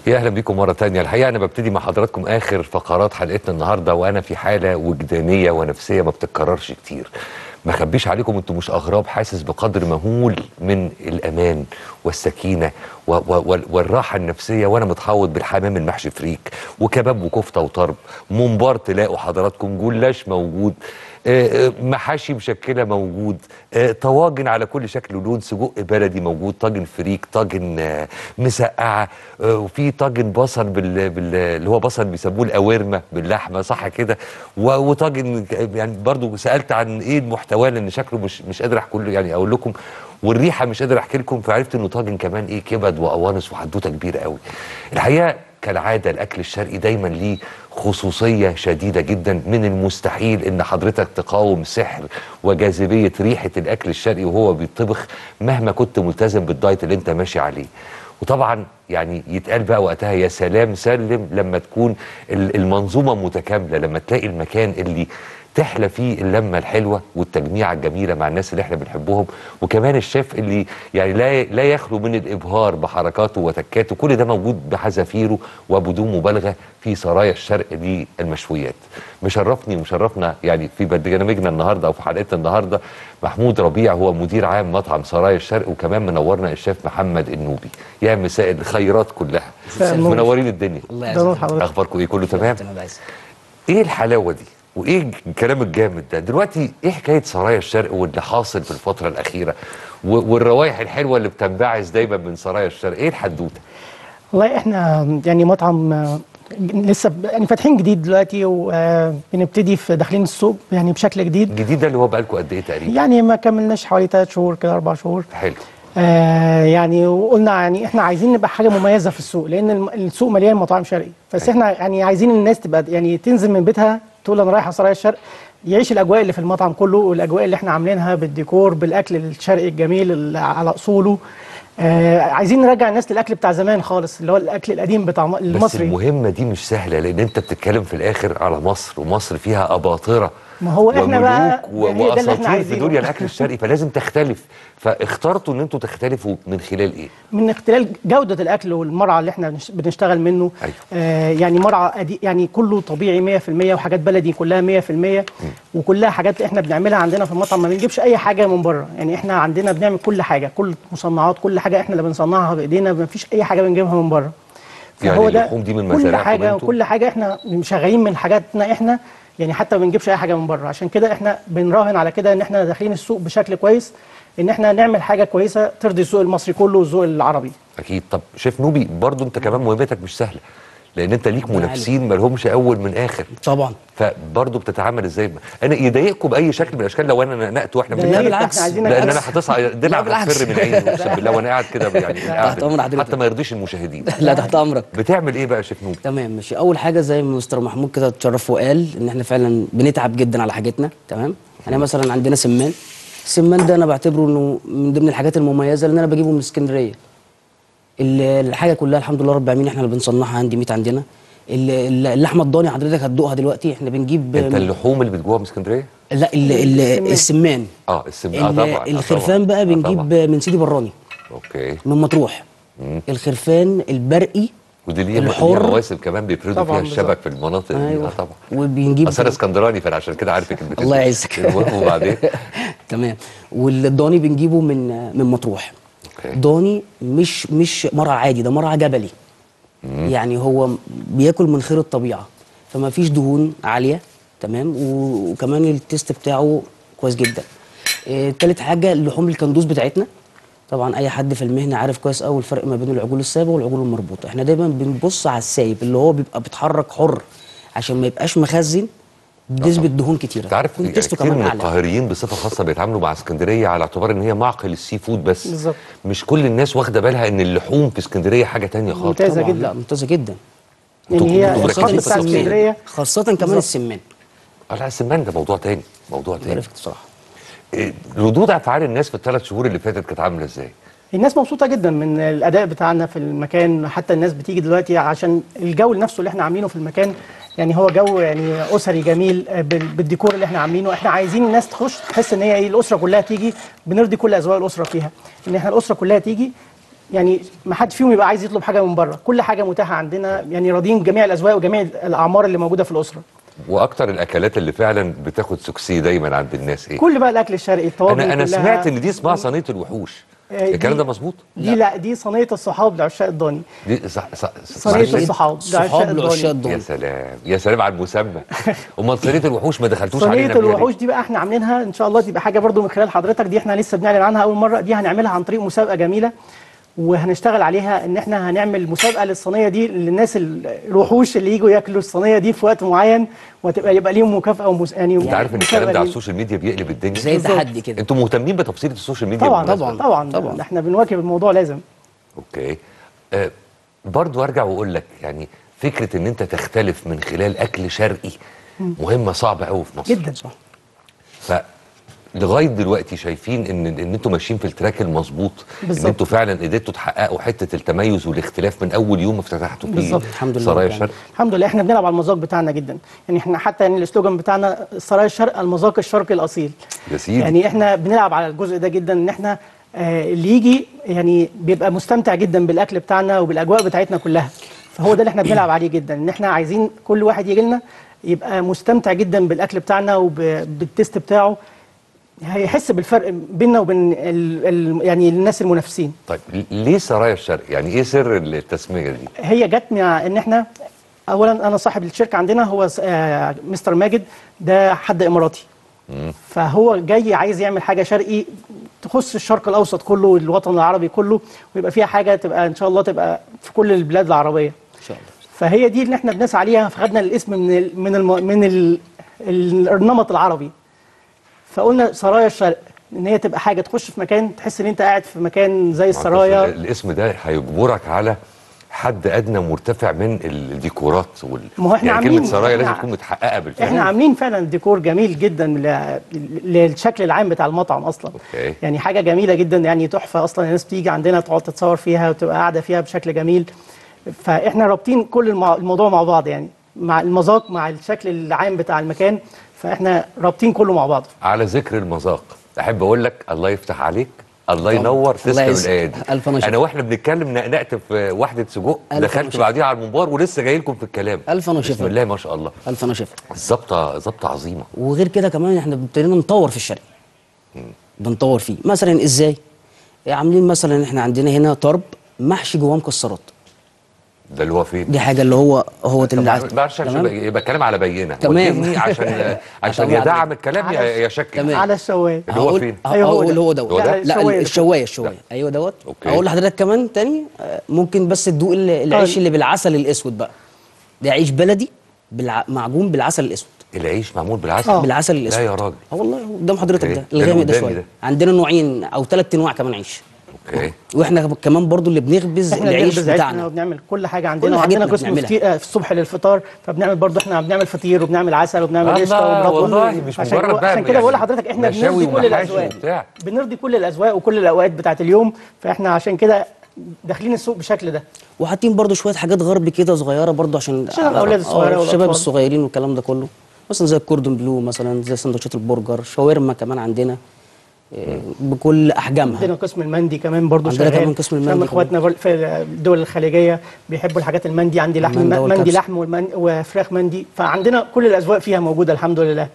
يا اهلا بيكم مره تانية الحقيقه انا ببتدي مع حضراتكم اخر فقرات حلقتنا النهارده وانا في حاله وجدانيه ونفسيه ما بتتكررش كتير ما اخبيش عليكم انتم مش اغراب حاسس بقدر مهول من الامان والسكينه و و وال- والراحه النفسيه وانا متحوط بالحمام المحشي فريك وكباب وكفته وطرب ممبار تلاقوا حضراتكم جلاش موجود آه، آه، محاشي مشكله موجود آه، طواجن على كل شكل ولون سجق بلدي موجود طاجن فريك طاجن آه، مسقعه آه، وفي طاجن بصل بال... بال... اللي هو بصل بيسموه القوارمه باللحمه صح كده و- وطاجن ك- يعني برضو سالت عن ايه المحتوى لان شكله مش مش قادر احكي له يعني اقول لكم والريحه مش قادر احكي لكم فعرفت انه طاجن كمان ايه كبد وقوانص وحدوته كبيره قوي الحقيقه كالعاده الاكل الشرقي دايما ليه خصوصيه شديده جدا من المستحيل ان حضرتك تقاوم سحر وجاذبيه ريحه الاكل الشرقي وهو بيطبخ مهما كنت ملتزم بالدايت اللي انت ماشي عليه وطبعا يعني يتقال بقى وقتها يا سلام سلم لما تكون ال- المنظومه متكامله لما تلاقي المكان اللي تحلى فيه اللمه الحلوه والتجميعه الجميله مع الناس اللي احنا بنحبهم وكمان الشيف اللي يعني لا لا يخلو من الابهار بحركاته وتكاته كل ده موجود بحذافيره وبدون مبالغه في سرايا الشرق للمشويات مشرفني ومشرفنا يعني في برنامجنا النهارده او في حلقتنا النهارده محمود ربيع هو مدير عام مطعم سرايا الشرق وكمان منورنا الشيف محمد النوبي يا مساء الخيرات كلها مساء النور. منورين الدنيا ده الله نور يعزك حضرتك اخباركم ايه كله تمام تمام عايز ايه الحلاوه دي وايه الكلام الجامد ده دلوقتي ايه حكايه سرايا الشرق واللي حاصل في الفتره الاخيره و- والروايح الحلوه اللي بتنبعث دايما من سرايا الشرق ايه الحدوته والله احنا يعني مطعم آه، لسه ب- يعني فاتحين جديد دلوقتي وبنبتدي في داخلين السوق يعني بشكل جديد الجديد ده اللي هو بقالكم قد ايه تقريبا يعني ما كملناش حوالي ثلاث شهور كده اربع شهور حلو آه يعني وقلنا يعني احنا عايزين نبقى حاجه مميزه في السوق لان الم- السوق مليان مطاعم شرقي بس احنا يعني عايزين الناس تبقى يعني تنزل من بيتها تقول انا رايحه سرايا الشرق يعيش الاجواء اللي في المطعم كله والاجواء اللي احنا عاملينها بالديكور بالاكل الشرقي الجميل اللي على اصوله آه عايزين نرجع الناس للاكل بتاع زمان خالص اللي هو الاكل القديم بتاع م- بس المصري المهمه دي مش سهله لان انت بتتكلم في الاخر على مصر ومصر فيها اباطره ما هو إحنا بقى وملوك يعني ده اللي إحنا واساطير في عايزينه. دنيا الاكل الشرقي فلازم تختلف فاخترتوا ان انتوا تختلفوا من خلال ايه من اختلال جودة الأكل والمرعى اللي احنا بنش- بنشتغل منه أيوة. آه يعني مرعى قدي- يعني كله طبيعي 100% وحاجات بلدي كلها 100% وكلها حاجات احنا بنعملها عندنا في المطعم ما بنجيبش أي حاجة من بره يعني احنا عندنا بنعمل كل حاجة كل مصنعات كل حاجة احنا اللي بنصنعها بإيدينا ما فيش أي حاجة بنجيبها من بره يعني فهو ده اللحوم دي من كل مزارعكم حاجة انتوا؟ وكل حاجة احنا شغالين من حاجاتنا احنا يعني حتى ما بنجيبش أي حاجة من بره عشان كده احنا بنراهن على كده ان احنا داخلين السوق بشكل كويس ان احنا نعمل حاجة كويسة ترضي السوق المصري كله والذوق العربي اكيد طب شيف نوبي برضو انت كمان مهمتك مش سهله لان انت ليك ربنا منافسين ما لهمش اول من اخر طبعا فبرضه بتتعامل ازاي انا يضايقكم باي شكل من الاشكال لو انا نقت واحنا ده بنتكلم يا ريت بالعكس. احنا عايزينك لان انا أكس. هتصعد الدلع لا، بالعكس. هتفر من عيني اقسم بالله وانا قاعد كده يعني تحت أمر حضرتك. حتى ما يرضيش المشاهدين لا تحت امرك بتعمل ايه بقى يا شيف نوبي تمام ماشي اول حاجه زي ما مستر محمود كده اتشرف وقال ان احنا فعلا بنتعب جدا على حاجتنا تمام يعني مثلا عندنا سمان السمان ده انا بعتبره انه من ضمن الحاجات المميزه لان انا بجيبه من اسكندريه ال- الحاجه كلها الحمد لله رب العالمين احنا اللي بنصنعها عندي ميت عندنا ال- ال- اللحمه الضاني حضرتك هتدوقها دلوقتي احنا بنجيب انت اللحوم اللي بتجوها من اسكندريه لا ال ال السمان اه السم اه ال- طبعا آه الخرفان طبعاً. بقى آه بنجيب طبعاً. من سيدي براني اوكي من مطروح الخرفان البرقي ودي ليها الحر. ليها مواسم كمان بيفردوا طبعاً فيها الشبك في المناطق دي ايوه اه طبعا وبنجيب اصل انا اسكندراني فانا عشان كده عارف الكلمتين الله دول. يعزك المهم وبعدين تمام والضاني بنجيبه من من مطروح أوكي. ضاني مش مش مرعى عادي ده مرعى جبلي يعني هو بياكل من خير الطبيعه فما فيش دهون عاليه تمام و- وكمان التيست بتاعه كويس جدا إيه، تالت حاجه اللحوم الكندوز بتاعتنا طبعا اي حد في المهنه عارف كويس قوي الفرق ما بين العجول السايبه والعجول المربوطه احنا دايما بنبص على السايب اللي هو بيبقى بيتحرك حر عشان ما يبقاش مخزن بنسبه دهون كتيره انت عارف يكون يعني تيسته كتير من كمان اعلى القاهريين بصفه خاصه بيتعاملوا مع اسكندريه على اعتبار ان هي معقل السي فود بس بالظبط. مش كل الناس واخده بالها ان اللحوم في اسكندريه حاجه تانية خالص ممتازة طبعا جدا. لا ممتازه جدا يعني هي انتوا الخط مركزين في بتاع التفصيل. اسكندريه خاصة كمان بالظبط. السمان اه لا السمان ده موضوع تاني موضوع تاني عرفت بصراحة إيه، ردود افعال الناس في الثلاث شهور اللي فاتت كانت عامله ازاي؟ الناس مبسوطه جدا من الاداء بتاعنا في المكان حتى الناس بتيجي دلوقتي عشان الجو نفسه اللي احنا عاملينه في المكان يعني هو جو يعني اسري جميل آه، بال- بالديكور اللي احنا عاملينه احنا عايزين الناس تخش تحس ان هي ايه الاسره كلها تيجي بنرضي كل ازواج الاسره فيها ان احنا الاسره كلها تيجي يعني ما حد فيهم يبقى عايز يطلب حاجه من بره كل حاجه متاحه عندنا يعني راضيين جميع الاذواق وجميع الاعمار اللي موجوده في الاسره واكتر الاكلات اللي فعلا بتاخد سكسي دايما عند الناس ايه كل بقى الاكل الشرقي الطواجن انا انا كلها. سمعت ان دي اسمها صينيه الوحوش آه، الكلام دي- ده مظبوط دي لا دي صينيه الصحاب لعشاق الضاني دي صح صح صينيه معلش. الصحاب لعشاق صحاب لعشاق الضاني يا الضاني سلام يا سلام على المسمى امال صينيه الوحوش ما دخلتوش صينيه علينا بيها ليه؟ الوحوش دي بقى احنا عاملينها ان شاء الله تبقى حاجه برضو من خلال حضرتك دي احنا لسه بنعلن عنها اول مره دي هنعملها عن طريق مسابقه جميله وهنشتغل عليها ان احنا هنعمل مسابقه للصينيه دي للناس ال- الوحوش اللي يجوا ياكلوا الصينيه دي في وقت معين وتبقى يبقى ليهم مكافاه ومس... يعني انت عارف ان مسابقة الكلام ده على ليهم. السوشيال ميديا بيقلب الدنيا زي تحدي كده انتوا مهتمين بتفصيله السوشيال ميديا طبعا بالمناسبة؟ طبعا طبعا طبعاً. طبعا احنا بنواكب الموضوع لازم اوكي أه برضو ارجع واقول لك يعني فكره ان انت تختلف من خلال اكل شرقي مهمه صعبه قوي في مصر جدا صح فلغايه دلوقتي شايفين ان ان انتوا ماشيين في التراك المظبوط ان بالظبط. انتوا فعلا قدرتوا تحققوا حته التميز والاختلاف من اول يوم افتتحتوا فيه بالظبط. الحمد لله سرايا رب الشرق الحمد لله احنا بنلعب على المذاق بتاعنا جدا يعني احنا حتى يعني السلوجان بتاعنا سرايا الشرق المذاق الشرقي الاصيل يا سيدي يعني احنا بنلعب على الجزء ده جدا ان احنا آه، اللي يجي يعني بيبقى مستمتع جدا بالاكل بتاعنا وبالاجواء بتاعتنا كلها فهو ده اللي احنا بنلعب عليه جدا ان احنا عايزين كل واحد يجي لنا يبقى مستمتع جدا بالاكل بتاعنا وبالتست بتاعه هيحس بالفرق بيننا وبين ال ال يعني الناس المنافسين طيب ليه سرايا الشرق يعني ايه سر التسميه دي هي جت مع ان احنا اولا انا صاحب الشركه عندنا هو س- آه، مستر ماجد ده حد اماراتي فهو جاي عايز يعمل حاجه شرقي تخص الشرق الاوسط كله والوطن العربي كله ويبقى فيها حاجه تبقى ان شاء الله تبقى في كل البلاد العربيه ان شاء الله فهي دي اللي احنا بنسعى عليها فخدنا الاسم من ال من الم من ال النمط العربي فقلنا سرايا الشرق ان هي تبقى حاجه تخش في مكان تحس ان انت قاعد في مكان زي السرايا ال- الاسم ده هيجبرك على حد ادنى مرتفع من الديكورات وال ما هو احنا يعني عاملين- كلمه سرايا لازم احنا- تكون متحققه بالفعل احنا عاملين فعلا ديكور جميل جدا ل- للشكل العام بتاع المطعم اصلا أوكي. يعني حاجه جميله جدا يعني تحفه اصلا الناس بتيجي عندنا تقعد تتصور فيها وتبقى قاعده فيها بشكل جميل فاحنا رابطين كل المع- الموضوع مع بعض يعني مع المذاق مع الشكل العام بتاع المكان فاحنا رابطين كله مع بعض على ذكر المذاق احب اقول لك الله يفتح عليك الله ينور الله تسلم يعزك. الايادي ألف نشر. انا واحنا بنتكلم نقنقت في واحده سجق ألف دخلت نشر. بعديها على المنبار ولسه جاي لكم في الكلام ألف نشر. بسم الله ما شاء الله الف انا شايفها الظبطه ظبطه عظيمه وغير كده كمان احنا ابتدينا نطور في الشرق بنطور فيه مثلا ازاي عاملين مثلا احنا عندنا هنا طرب محشي جواه مكسرات ده اللي هو فين دي حاجه اللي هو هو اللي عايز- ما بعرفش تمام؟ يبقى يبقى الكلام على بينه تمام. وجهني عشان عشان طبعاً. يدعم الكلام يا يا شكل تمام. على الشوايه اللي هو هقول- فين؟ ه- أيوه هو هقول ده. هو دوت هو ده؟ لا الشواية. الشوايه الشوايه ايوه دوت أوكي. اقول لحضرتك كمان تاني آه، ممكن بس تدوق ال- العيش طيب. اللي بالعسل الاسود بقى ده عيش بلدي بالع... معجون بالعسل الاسود العيش معمول بالعسل آه. بالعسل الاسود لا يا راجل اه والله قدام حضرتك أوكي. ده ده اللي الغامق ده قدامي شويه ده. عندنا نوعين او ثلاث انواع كمان عيش اوكي واحنا كمان برضو اللي بنخبز احنا العيش بنخبز عيشنا بتاعنا وبنعمل كل حاجه كل عندنا حاجتنا وعندنا قسم بنعملها. فطير آه، في الصبح للفطار فبنعمل برضه احنا بنعمل فطير وبنعمل عسل وبنعمل الله، قشطه ومربى والله مش عشان مجرد كده- بقى عشان كده يعني بقول لحضرتك احنا مشاوي بنرضي كل ومحاشي الاذواق وبتاع. بنرضي كل الاذواق وكل الاوقات بتاعت اليوم فاحنا عشان كده داخلين السوق بالشكل ده وحاطين برضو شويه حاجات غرب كده صغيره برضو عشان عشان الأولاد الصغيرة آه، الشباب والأطفال. الصغيرين والكلام ده كله مثلا زي الكوردون بلو مثلا زي سندوتشات البرجر شاورما كمان عندنا آه، بكل احجامها عندنا قسم المندي كمان برضه عندنا شغال كمان قسم المندي عشان كمان. اخواتنا بر- في الدول الخليجيه بيحبوا الحاجات المندي عندي لحم المندي مندي والكبسة. لحم والمن- وفراخ مندي فعندنا كل الاذواق فيها موجوده الحمد لله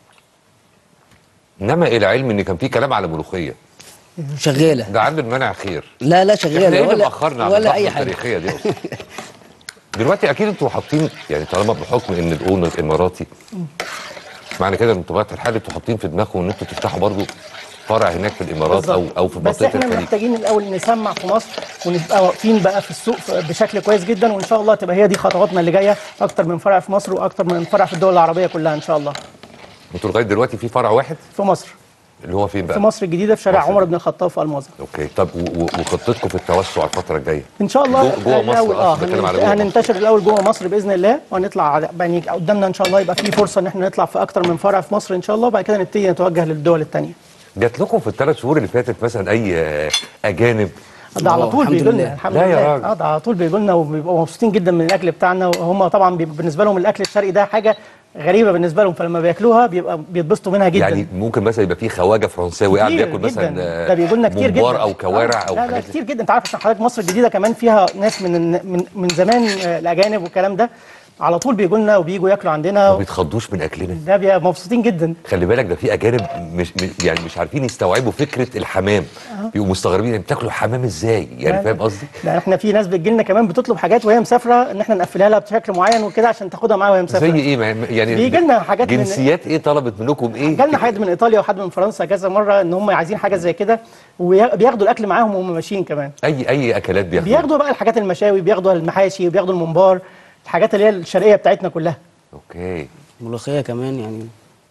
انما الى علم ان كان في كلام على ملوخيه شغاله ده عند المنع خير لا لا احنا ايه شغاله اللي ولا مأخرنا عن ولا اللحظه اي حاجه التاريخيه دي اصلا دلوقتي اكيد انتوا حاطين يعني طالما بحكم ان الاونر اماراتي معنى كده ان طبيعه الحال انتوا حاطين في دماغكم ان انتوا تفتحوا برضو فرع هناك في الامارات او بالظبط. او في بس منطقه احنا الخليج محتاجين الاول نسمع في مصر ونبقى واقفين بقى في السوق ف- بشكل كويس جدا وان شاء الله تبقى هي دي خطواتنا اللي جايه اكتر من فرع في مصر واكتر من فرع في الدول العربيه كلها ان شاء الله انتوا لغايه دلوقتي في فرع واحد في مصر اللي هو فين بقى؟ في مصر الجديده في شارع مصر عمر الجديدة. بن الخطاب في الماظة اوكي طب و- و- وخطتكم في التوسع الفتره الجايه ان شاء الله جوه- جوه مصر الأول أصلاً، بتكلم على جوه مصر. هننتشر الاول جوه مصر باذن الله وهنطلع على- يعني قدامنا ان شاء الله يبقى في فرصه ان احنا نطلع في اكتر من فرع في مصر ان شاء الله وبعد كده نبتدي نتوجه للدول الثانيه جات لكم في الثلاث شهور اللي فاتت مثلا اي آه، اجانب ده على آه، طول الحمد بيجوا لله. لنا الحمد لا يا لله راجل. اه ده على طول بيجوا لنا وبيبقوا مبسوطين جدا من الاكل بتاعنا وهم طبعا بيبقى بالنسبه لهم الاكل الشرقي ده حاجه غريبه بالنسبه لهم فلما بياكلوها بيبقى بيتبسطوا منها جدا يعني ممكن مثلا يبقى في خواجه فرنساوي قاعد كتير بياكل مثلا جداً. آه، ده بيجوا لنا كتير جدا ممبار او كوارع آه، او لا لا حاجات كتير جدا انت عارف عشان حضرتك مصر الجديده كمان فيها ناس من من من زمان آه، الاجانب والكلام ده على طول بيجوا لنا وبيجوا ياكلوا ما عندنا بيتخضوش من اكلنا ده بيبقى مبسوطين جدا خلي بالك ده في اجانب مش مش- يعني مش عارفين يستوعبوا فكره الحمام بيبقوا مستغربين يعني بتاكلوا حمام ازاي يعني لا، فاهم قصدي ده احنا في ناس بتجي لنا كمان بتطلب حاجات وهي مسافره ان احنا نقفلها لها بشكل معين وكده عشان تاخدها معاها وهي مسافره زي ايه ما- يعني بيجي لنا حاجات من- جنسيات ايه طلبت منكم ايه جالنا حد من ايطاليا وحد من فرنسا كذا مره ان هم عايزين حاجه زي كده وبياخدوا الاكل معاهم وهم ماشيين كمان اي اي اكلات بياخدوا بياخدوا بقى الحاجات المشاوي بياخدوا المحاشي وبياخدوا الممبار الحاجات اللي هي الشرقيه بتاعتنا كلها اوكي الملوخيه كمان يعني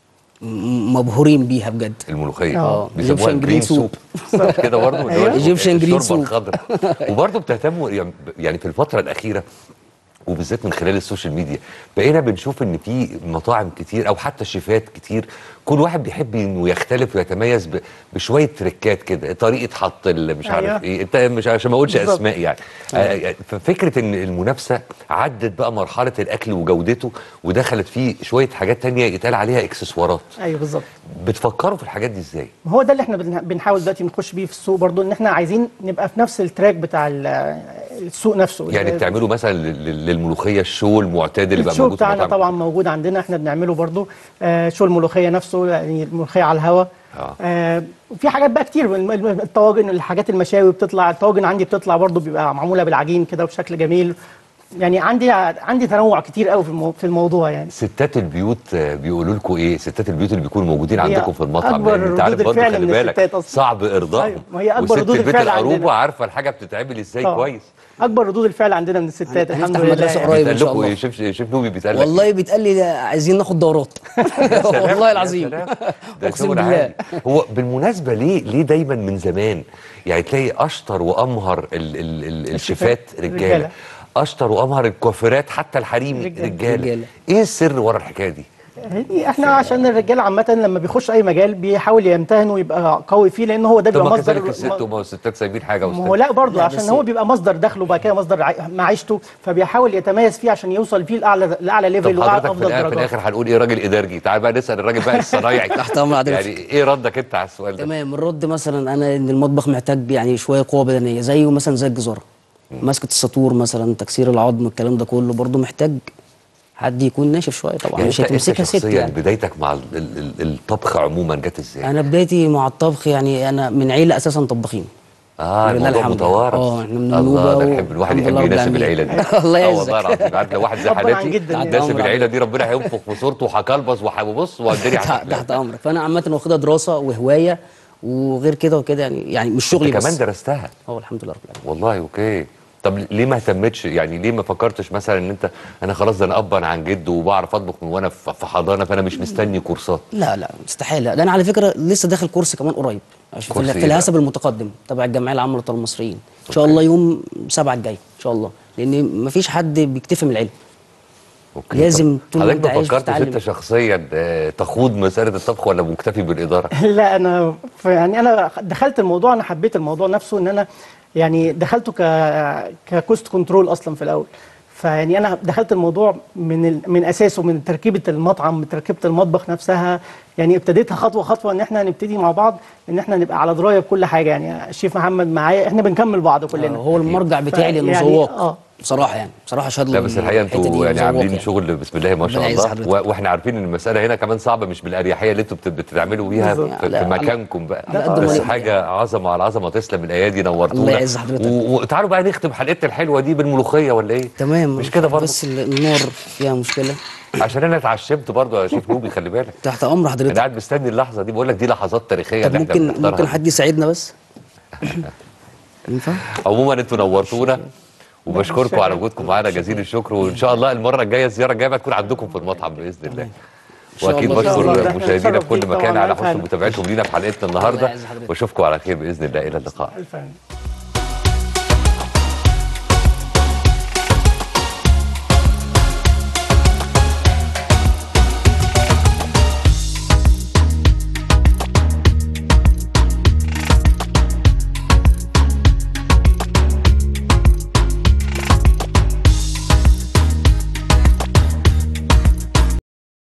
م- مبهورين بيها بجد الملوخيه آه. بيسموها Egyptian جرين green سوب مش كده برضه اللي هو أيوة. Egyptian green الشوربه soup. الخضراء وبرضه بتهتموا يعني- يعني في الفتره الاخيره وبالذات من خلال السوشيال ميديا بقينا بنشوف ان في مطاعم كتير او حتى شيفات كتير كل واحد بيحب انه يختلف ويتميز ب- بشويه تريكات كده طريقه حط ال- مش عارف أيوة. ايه انت مش عشان ما اقولش بالظبط. اسماء يعني آه، ففكره ان المنافسه عدت بقى مرحله الاكل وجودته ودخلت فيه شويه حاجات تانية يتقال عليها اكسسوارات ايوه بالظبط بتفكروا في الحاجات دي ازاي ما هو ده اللي احنا بن- بنحاول دلوقتي نخش بيه في السوق برضو ان احنا عايزين نبقى في نفس التراك بتاع ال- السوق نفسه يعني بتعملوا مثلا لل- لل- للملوخيه الشو المعتاد اللي بقى الشو موجود في بتاعنا المطاعم طبعا موجود عندنا احنا بنعمله برضو آه شو الملوخيه نفسه يعني الملوخيه على الهواء آه. آه في حاجات بقى كتير الم- الم- الطواجن الحاجات المشاوي بتطلع الطواجن عندي بتطلع برضو بيبقى معموله بالعجين كده بشكل جميل يعني عندي عندي تنوع كتير قوي في المو- في الموضوع يعني ستات البيوت آه، بيقولوا لكم ايه ستات البيوت اللي بيكونوا موجودين هي عندكم في المطعم أكبر لان انت عارف ردود برضه الفعل خلي من بالك الستات أصلاً. صعب ارضائهم أيوة، ما هي أكبر وست ردود البيت الفعل القروبه عندنا. عارفه الحاجه بتتعمل ازاي طبعاً. كويس اكبر ردود الفعل عندنا من الستات الحمد هنفتح لله مدرسة يعني. قريب. إن بيتقال شاء لكم الله. ايه شيف شيف نوبي بيتقال لك والله بيتقال لي ده عايزين ناخد دورات يا سلام، والله يا العظيم سلام. ده اقسم شغل بالله عالي. هو بالمناسبه ليه ليه دايما من زمان يعني تلاقي اشطر وامهر ال ال ال الشيفات رجاله رجالة. اشطر وامهر الكوافيرات حتى الحريم رجالة. رجاله رجالة. ايه السر ورا الحكايه دي يعني احنا عشان الرجال عامه لما بيخش اي مجال بيحاول يمتهن ويبقى قوي فيه لان هو ده طب بيبقى ما مصدر كذلك الست وما هو الستات سايبين حاجه ما هو وستات لا برضه لا، عشان بس- هو بيبقى مصدر دخله وبعد كده مصدر عي- معيشته فبيحاول يتميز فيه عشان يوصل فيه لاعلى لاعلى ليفل طب واعلى حضرتك في, افضل الآخر, في درجات الاخر هنقول ايه راجل ادارجي تعال بقى نسال الراجل بقى الصنايعي تحت أمر حضرتك. يعني ايه ردك انت على السؤال ده تمام الرد مثلا انا ان المطبخ محتاج يعني شويه قوه بدنيه زيه مثلا زي الجزاره مسكه الساطور مثلا تكسير العظم الكلام ده كله برضه محتاج حد يكون ناشف شويه طبعا يعني مش انت, انت هتمسكها ست شخصيا يعني بدايتك مع ال- ال- ال- الطبخ عموما جت ازاي؟ انا بدايتي مع الطبخ يعني انا من عيله اساسا طباخين اه لله الموضوع الحمد. متوارث اه احنا من الله النوبة ده و- نحب الواحد الحمد يحب لله رب يناسب العالمين. العيله دي الله آه يعزك. والله العظيم عارف لو واحد زي طبعاً حالتي جداً يعني. ناسب أمر العيله دي ربنا هينفخ في صورته وهكلبص وهبص والدنيا تحت هتحلى تحت امرك فانا عامه واخدها دراسه وهوايه وغير كده وكده يعني يعني مش شغلي انت بس كمان درستها اه الحمد لله رب العالمين والله اوكي طب ليه ما اهتمتش يعني ليه ما فكرتش مثلا ان انت انا خلاص ده انا ابا عن جد وبعرف اطبخ من وانا في في حضانه فانا مش مستني كورسات لا لا استحاله ده انا على فكره لسه داخل كورس كمان قريب عشان كورس في, إيه في بقى؟ الحسب المتقدم تبع الجمعيه العامه للطلبه المصريين ان شاء الله يوم سبعة الجاي ان شاء الله لان مفيش حد بيكتفي من العلم اوكي لازم طب طول ما حضرتك انت ما عايش فكرتش تتعلم. انت شخصيا آه، تخوض مساله الطبخ ولا مكتفي بالاداره؟ لا انا ف- يعني انا دخلت الموضوع انا حبيت الموضوع نفسه ان انا يعني دخلته ك ككوست كنترول اصلا في الاول فيعني انا دخلت الموضوع من ال... من اساسه من تركيبه المطعم من تركيبه المطبخ نفسها يعني ابتديتها خطوه خطوه ان احنا نبتدي مع بعض ان احنا نبقى على درايه بكل حاجه يعني الشيف محمد معايا احنا بنكمل بعض آه، كلنا هو المرجع بتاعي يعني- للمسوق آه. بصراحه يعني بصراحه شهاده لا بس الحقيقه الحتة دي انتوا يعني مسوق عاملين يعني. شغل بسم الله ما شاء ربنا يعز الله حضرتك. و- واحنا عارفين ان المساله هنا كمان صعبه مش بالاريحيه اللي انتوا بت- بتعملوا بيها بالظبط. في, لا، في على- مكانكم بقى على قد ما بس نقدر. حاجه عظمه على عظمه تسلم الايادي نورتونا الله يعز حضرتك. و- وتعالوا بقى نختم حلقتنا الحلوه دي بالملوخيه ولا ايه؟ تمام مش كده برضه بس النار فيها مشكله عشان انا اتعشمت برضه يا شيف نوبي خلي بالك تحت امر انا حضرتك قاعد مستني اللحظه دي بقول لك دي لحظات تاريخيه طب اللي احنا ممكن بنحضرها. ممكن حد يساعدنا بس ينفع عموما انتوا نورتونا وبشكركم على وجودكم معانا جزيل الشكر وان شاء الله المره الجايه الزياره الجايه بقى تكون عندكم في المطعم باذن الله شاء واكيد الله. إن شاء الله. بشكر إحنا مشاهدينا نتشرف في كل بيك مكان طبعاً. على ألف حسن هلا. متابعتكم لينا في حلقتنا الله النهارده يعز حضرتك. واشوفكم على خير باذن الله الى اللقاء الف هلا.